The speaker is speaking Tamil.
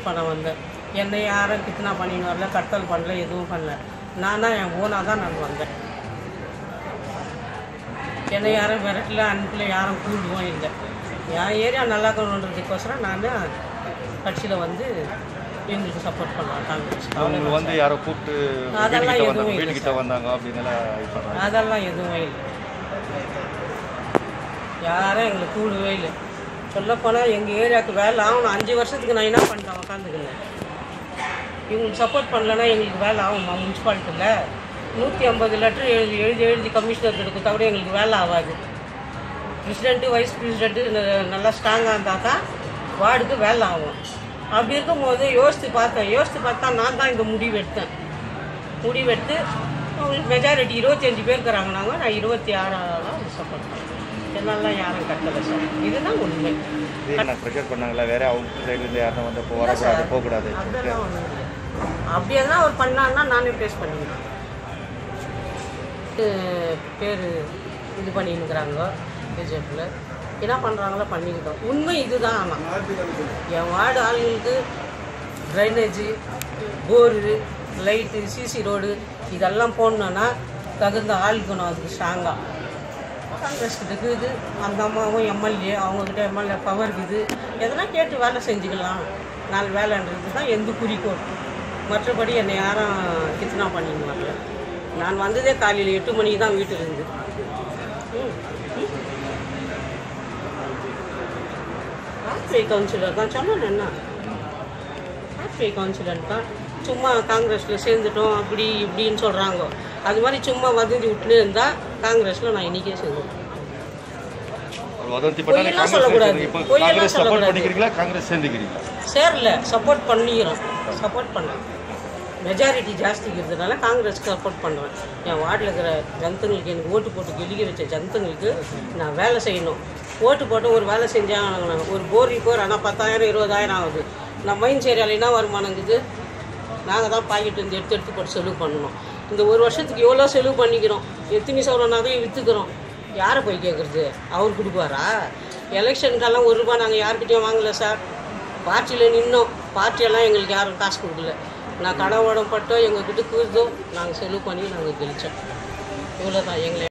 பண்ண வந்தேன் என்னை யாரும் கித்னா பண்ணின்னு வரல கடத்தல் பண்ணல எதுவும் பண்ணல நானா என் ஓனாக தான் நான் வந்தேன் என்னை யாரும் விரட்டல அனுப்பல யாரும் கூடுவோம் இல்லை என் ஏரியா நல்லா இருக்கணுன்றதுக்கோசரம் நான் கட்சியில் வந்து எங்களுக்கு சப்போர்ட் பண்ணுவேன் காங்கிரஸ் அவங்க வந்து யாரோ கூப்பிட்டு அதெல்லாம் வீட்டுக்கிட்ட எதுவும் வந்தாங்க இல்லை வீட்டுக்கிட்ட வந்தாங்க அப்படின்னு எல்லாம் இது பண்றாங்க அதெல்லாம் எதுவுமே இல்லை யாரும் எங்களுக்கு கூடவே இல்லை சொல்லப்போனால் எங்கள் ஏரியாவுக்கு வேலை ஆகணும் அஞ்சு வருஷத்துக்கு நான் என்ன பண்ணிட்டேன் உட்காந்துக்குங்க இவங்களுக்கு சப்போர்ட் பண்ணலன்னா எங்களுக்கு வேலை ஆகுமா முனிசிபாலிட்டியில் நூற்றி ஐம்பது லெட்டர் எழுதி எழுதி எழுதி கமிஷனர் கொடுத்தா கூட எங்களுக்கு வேலை ஆகாது பிரசிடெண்ட்டு வைஸ் பிரசிடெண்ட்டு நல்லா ஸ்ட்ராங்காக இருந்தால் தான் வார்டுக்கு வேலை ஆகும் அப்படி இருக்கும்போது யோசித்து பார்த்தேன் யோசித்து பார்த்தா நான் தான் இந்த முடிவு எடுத்தேன் முடிவெடுத்து அவங்களுக்கு மெஜாரிட்டி இருபத்தஞ்சி பேர் இருக்கிறாங்க நாங்கள் நான் இருபத்தி ஆறாவது சப்போர்ட் பண்ணேன் என்னெல்லாம் யாரும் கட்டலை சார் இதுதான் உண்மை என்ன ப்ரெஷர் பண்ணாங்களா வேற அவங்க சைட்லேருந்து யாரும் வந்து இப்போ வரக்கூடாது போகக்கூடாது அதெல்லாம் ஒன்றும் இல்லை அப்படி எதனா அவர் பண்ணான்னா நானே பேஸ் பண்ணிக்கிறேன் பேர் இது பண்ணின்னுக்குறாங்க பிஜேபியில் என்ன பண்ணுறாங்களோ பண்ணிக்கிட்டோம் உண்மை இதுதான் ஆனால் என் வார்டு ஆளுங்களுக்கு drainage bore light CC road இதெல்லாம் போடணுன்னா தகுந்த ஆள் இருக்கணும் அதுக்கு ஸ்ட்ராங்காக காங்கிரஸ் கிட்ட இருக்குது அந்த அம்மாவும் எம்எல்ஏ அவங்கக்கிட்ட எம்எல்ஏ பவர் இருக்குது எதனா கேட்டு வேலை செஞ்சுக்கலாம் நாலு வேலைன்றது தான் எந்த குறிக்கோள் மற்றபடி என்னை யாரும் கித்னா பண்ணின்னு வரல நான் வந்ததே காலையில் எட்டு மணிக்கு தான் வீட்டில் இருந்து ம் ஆர்பிஐ கவுன்சிலர் தான் சொன்னேன் என்ன ஆர்பிஐ கவுன்சிலர் தான் சும்மா காங்கிரஸில் சேர்ந்துட்டோம் அப்படி இப்படின்னு சொல்கிறாங்க அது மாதிரி சும்மா வதந்தி விட்டுனே இருந்தால் காங்கிரஸில் நான் இன்றைக்கே சேர்ந்துட்டேன் ஒரு வதந்தி பண்ணாலே பொய்யெல்லாம் காங்கிரஸ் சொல்லக்கூடாது. இப்போ பொய்யெல்லாம் காங்கிரஸ் சப்போர்ட் சொல்லக்கூடாது. பண்ணிக்கிறீங்களா காங்கிரஸ் சேர்ந்துக்கிறீங்களா சேரல சப்போர்ட் பண்ணிக்கிறோம் சப்போர்ட் பண்ணேன் மெஜாரிட்டி ஜாஸ்தி இருக்கிறதுனால காங்கிரஸ்க்கு சப்போர்ட் பண்ணுறேன் என் வார்டில் இருக்கிற ஜனத்துங்களுக்கு எனக்கு ஓட்டு போட்டு கெளிக்க வச்ச ஜனத்துங்களுக்கு நான் வேலை செய்யணும் ஓட்டு போட்டு ஒரு வேலை செஞ்சாங்க ஒரு போர் போர் ஆனால் பத்தாயிரம் இருபதாயிரம் ஆகுது நம்ம மைண்ட் ஏரியாவில் என்ன வருமானங்குது நாங்கள் தான் பாக்கெட் இருந்து எடுத்து எடுத்து போட்டு செலவு பண்ணணும் இந்த ஒரு வருஷத்துக்கு எவ்வளோ செலவு பண்ணிக்கிறோம் எத்தனை சவர நகையும் விற்றுக்கிறோம் யாரை போய் கேட்குறது அவர் கொடுப்பாரா எலெக்ஷனுக்கெல்லாம் ஒரு ரூபாய் நாங்கள் யார்கிட்டயும் வாங்கலை சார் பார்ட்டியில் நின்னோம் பார்ட்டியெல்லாம் எங்களுக்கு யாரும் காசு கொடுக்கல நான் கடவுடம் பட்டோ எங்ககிட்ட கூறுதோ நாங்கள் செலவு பண்ணி நாங்கள் கெளிச்சோம் இவ்வளோ தான் எங்களை